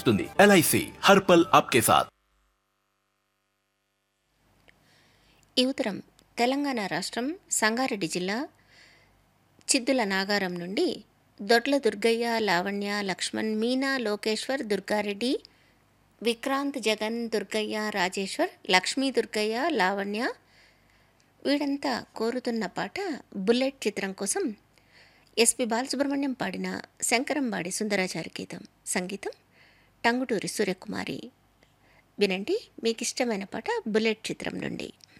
పెంచుతుంది ఎల్ఐసి హర్పల్ ఆప్కే సాథ్ ఈ ఉత్తరం తెలంగాణ రాష్ట్రం సంగారెడ్డి జిల్లా చిద్దుల నాగారం నుండి దొడ్ల దుర్గయ్య లావణ్య లక్ష్మణ్ మీనా లోకేశ్వర్ దుర్గారెడ్డి విక్రాంత్ జగన్ దుర్గయ్య రాజేశ్వర్ లక్ష్మీ దుర్గయ్య లావణ్య వీడంతా కోరుతున్న పాట బుల్లెట్ చిత్రం కోసం ఎస్పి బాలసుబ్రహ్మణ్యం పాడిన శంకరంబాడి సుందరాచారి గీతం సంగీతం టంగుటూరి సూర్యకుమారి వినండి మీకు ఇష్టమైన పాట బుల్లెట్ చిత్రం నుండి